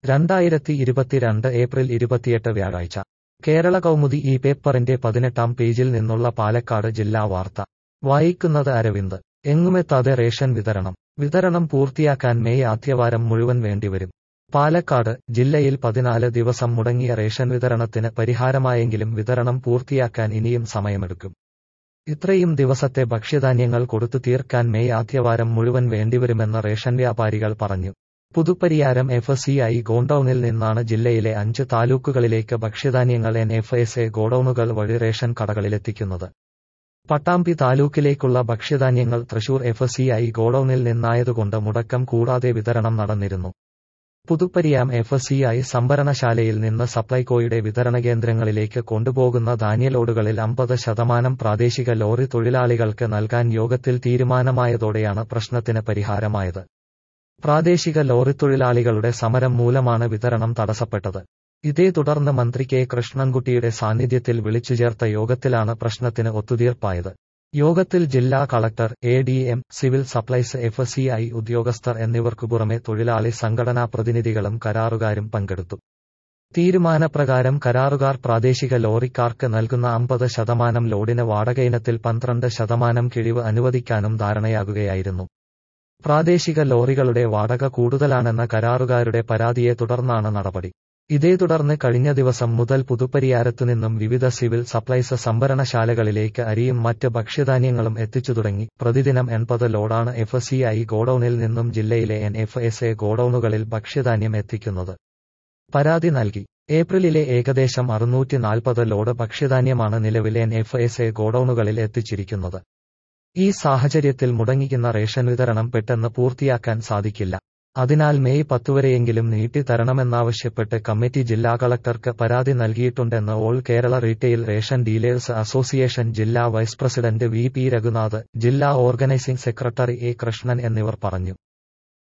രണ്ടായിരത്തി ഇരുപത്തിരണ്ട് ഏപ്രിൽ ഇരുപത്തിയെട്ട് വ്യാഴാഴ്ച കേരള കൗമുദി ഈ പേപ്പറിന്റെ പതിനെട്ടാം പേജിൽ നിന്നുള്ള പാലക്കാട് ജില്ലാ വാർത്ത വായിക്കുന്നത് അരവിന്ദ് എങ്ങുമെത്താതെ റേഷൻ വിതരണം വിതരണം പൂർത്തിയാക്കാൻ മെയ് ആദ്യവാരം മുഴുവൻ വേണ്ടിവരും പാലക്കാട് ജില്ലയിൽ പതിനാല് ദിവസം മുടങ്ങിയ റേഷൻ വിതരണത്തിന് പരിഹാരമായെങ്കിലും വിതരണം പൂർത്തിയാക്കാൻ ഇനിയും സമയമെടുക്കും ഇത്രയും ദിവസത്തെ ഭക്ഷ്യധാന്യങ്ങൾ കൊടുത്തു തീർക്കാൻ മെയ് ആദ്യവാരം മുഴുവൻ വേണ്ടിവരുമെന്ന് റേഷൻ വ്യാപാരികൾ പറഞ്ഞു പുതുപ്പരിയാരം എഫ് സി ഐ ഗോഡൌണിൽ നിന്നാണ് ജില്ലയിലെ അഞ്ച് താലൂക്കുകളിലേക്ക് ഭക്ഷ്യധാന്യങ്ങൾ എൻ എഫ് എസ് എ ഗോഡൌണുകൾ വഴി റേഷൻ കടകളിലെത്തിക്കുന്നത് പട്ടാമ്പി താലൂക്കിലേക്കുള്ള ഭക്ഷ്യധാന്യങ്ങൾ തൃശൂർ എഫ് സി ഐ ഗോഡൌണിൽ നിന്നായതുകൊണ്ട് മുടക്കം കൂടാതെ വിതരണം നടന്നിരുന്നു പുതുപ്പരിയാം എഫ് സി ഐ സംഭരണശാലയിൽ നിന്ന് സപ്ലൈകോയുടെ വിതരണ കേന്ദ്രങ്ങളിലേക്ക് കൊണ്ടുപോകുന്ന ധാന്യലോഡുകളിൽ അമ്പത് ശതമാനം പ്രാദേശിക ലോറി തൊഴിലാളികൾക്ക് നൽകാൻ യോഗത്തിൽ തീരുമാനമായതോടെയാണ് പ്രശ്നത്തിന് പരിഹാരമായത് പ്രാദേശിക ലോറി തൊഴിലാളികളുടെ സമരം മൂലമാണ് വിതരണം തടസ്സപ്പെട്ടത് ഇതേ തുടർന്ന് മന്ത്രി കെ കൃഷ്ണൻകുട്ടിയുടെ സാന്നിധ്യത്തിൽ വിളിച്ചുചേർത്ത യോഗത്തിലാണ് പ്രശ്നത്തിന് ഒത്തുതീർപ്പായത് യോഗത്തിൽ ജില്ലാ collector A D M civil supplies F C I ഉദ്യോഗസ്ഥർ എന്നിവർക്കു പുറമെ തൊഴിലാളി സംഘടനാ പ്രതിനിധികളും കരാറുകാരും പങ്കെടുത്തു തീരുമാനപ്രകാരം കരാറുകാർ പ്രാദേശിക ലോറിക്കാർക്ക് നൽകുന്ന അമ്പത് ശതമാനം ലോഡിന് വാടകയിനത്തിൽ പന്ത്രണ്ട് ശതമാനം കിഴിവ് അനുവദിക്കാനും ധാരണയാകുകയായിരുന്നു പ്രാദേശിക ലോറികളുടെ വാടക കൂടുതലാണെന്ന കരാറുകാരുടെ പരാതിയെ തുടർന്നാണ് നടപടി ഇതേ തുടർന്ന് കഴിഞ്ഞ ദിവസം മുതൽ പുതുപ്പരിയാരത്തുനിന്നും വിവിധ സിവിൽ സപ്ലൈസ് സംഭരണശാലകളിലേക്ക് അരിയും മറ്റ് ഭക്ഷ്യധാന്യങ്ങളും എത്തിച്ചു തുടങ്ങി പ്രതിദിനം എൺപത് ലോഡാണ് എഫ് സി ഐ ഗോഡൌണിൽ നിന്നും ജില്ലയിലെ എൻ എഫ് എസ് എ ഗോഡൌണുകളിൽ ഭക്ഷ്യധാന്യം എത്തിക്കുന്നത് പരാതി നൽകി ഏപ്രിലിലെ ഏകദേശം അറുന്നൂറ്റി നാൽപ്പത് ലോഡ് ഭക്ഷ്യധാന്യമാണ് നിലവിലെ എൻ എഫ് എസ് എ ഗോഡൌണുകളിൽ എത്തിച്ചിരിക്കുന്നത് ഈ സാഹചര്യത്തിൽ മുടങ്ങിക്കുന്ന റേഷൻ വിതരണം പെട്ടെന്ന് പൂർത്തിയാക്കാൻ സാധിക്കില്ല അതിനാൽ മെയ് പത്തുവരെയെങ്കിലും നീട്ടി തരണമെന്നാവശ്യപ്പെട്ട് കമ്മിറ്റി ജില്ലാ കളക്ടർക്ക് പരാതി നൽകിയിട്ടുണ്ടെന്ന് all Kerala retail ration dealers association ജില്ലാ vice president V P Raghunath ജില്ലാ ഓർഗനൈസിംഗ് സെക്രട്ടറി എ കൃഷ്ണൻ എന്നിവർ പറഞ്ഞു